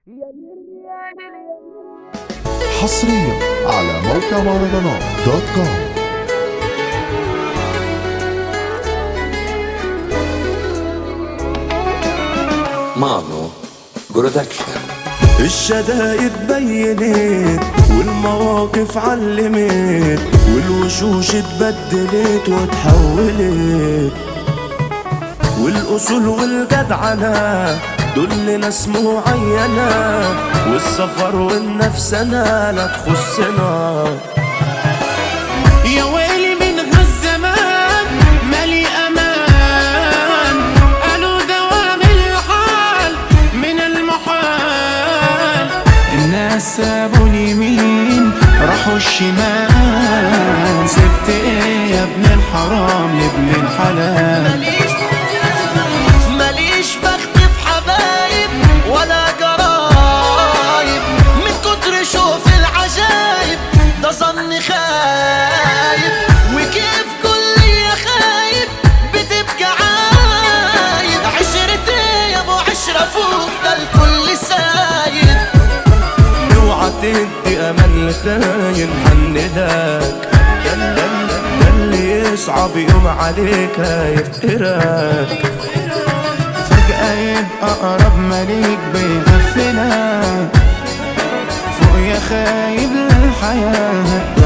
حصريا على موقع مهرجانات دوت كوم مانو برودكشن الشدايد بينت والمواقف علمت والوشوش اتبدلت وتحولت والأصول والجدعنة دول ناس معينة والسفر والنفسنا لا تخصنا يا ويلي من هالزمان مالي امان قالوا دوام الحال من المحال الناس سابوا اليمين راحوا الشمال سبت ايه يا ابن الحرام لابن الحلال ماليش بخت في حبايب ولا جرايب من كتر شوف العجايب ده ظن خايب وكيف كل يا خايب بتبقى عايب عشرتي يا ابو عشرة فوق ده الكل سايب اوعى تدي امل لخاين حندك ده ده- ده اللي يصعب يوم عليك هيفترك فجأة يبقى أقرب مليك بيغفلك فوق يا خايب للحياة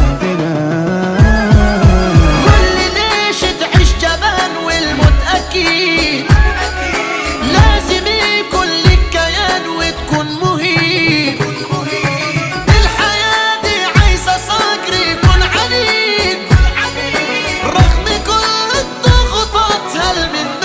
هتبهدلك كل ليش تعيش جبان والموت اكيد لازم يكون لك كيان وتكون مهيب الحياة دي عايزة صقر يكون عنيد رغم كل الضغوطات هل من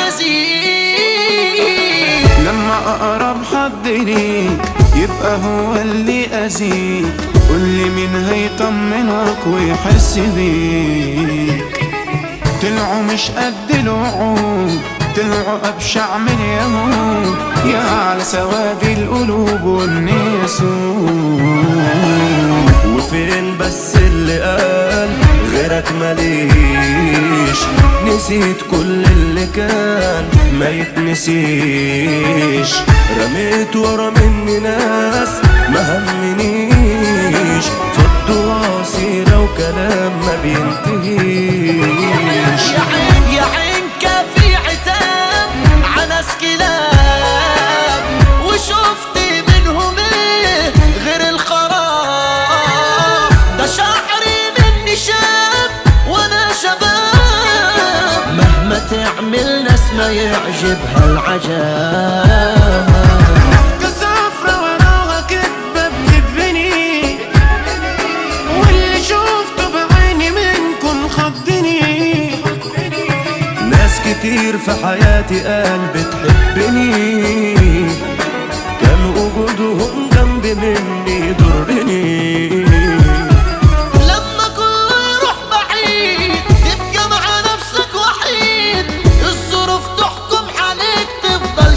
مزيد لما أقرب حد ليك يبقى هو اللي أذيك قولي مين هيطمنك ويحس بيك طلعوا مش قد الوعود طلعوا أبشع من يهود يا على سواد القلوب والنسود وفين بس اللي قال غيرك ماليش نسيت كل اللي كان ما يتنسيش رميت ورا مني ناس ما همنيش فضوا سيرة وكلام ما بينتهيش يا عين يا عين كافي عتاب عناس كلاب وشفت منهم ايه غير الخراب ده شعري مني شاب وانا شباب مهما تعمل ناس ما يعجبها العجاب كسافرة وراها كدبة بتدبني واللي شفته بعيني منكم خضني ناس كتير في حياتي قال بتحبني كان وجودهم جنب مني يضرني لما كله يروح بعيد تبقى مع نفسك وحيد الظروف تحكم عليك تفضل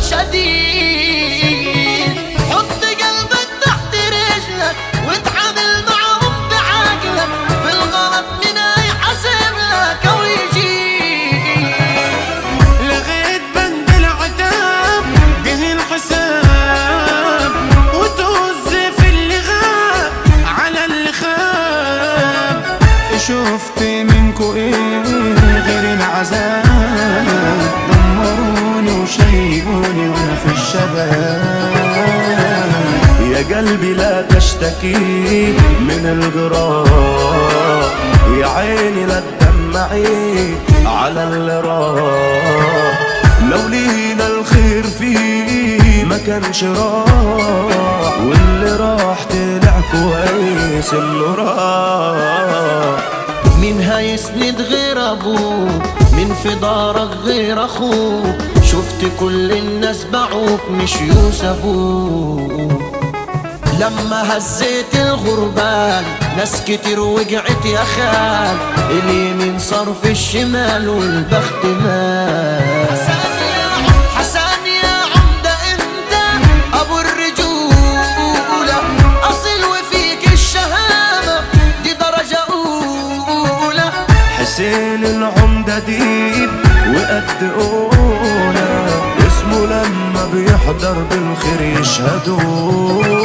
شديد حط قلبك تحت رجلك وتعامل معهم بعقلك في الغلط من يحاسب لك او يجيك لغيت بند العتاب جه الحساب وتوز في اللي غاب على اللي خاب شفت منكو ايه غير العذاب دمروني وشيبوني وانا في الشباب يا قلبي لا تشتكي من الجراح يا عيني لا تدمعي على اللي راح لو لينا الخير فيه ما كانش راح واللي راح طلع كويس انه راح مين هيسند غير ابوك مين في دارك غير اخوك شفت كل الناس باعوك مش يوسفوك لما هزيت الغربان ناس كتير وقعت يا خال اليمين صار في الشمال والبخت مال حسن يا عمدة انت ابو الرجولة اصل وفيك الشهامة دي درجة اولى حسين العمدة ديب وقد أولى اسمه لما بيحضر بالخير كتير يشهدوا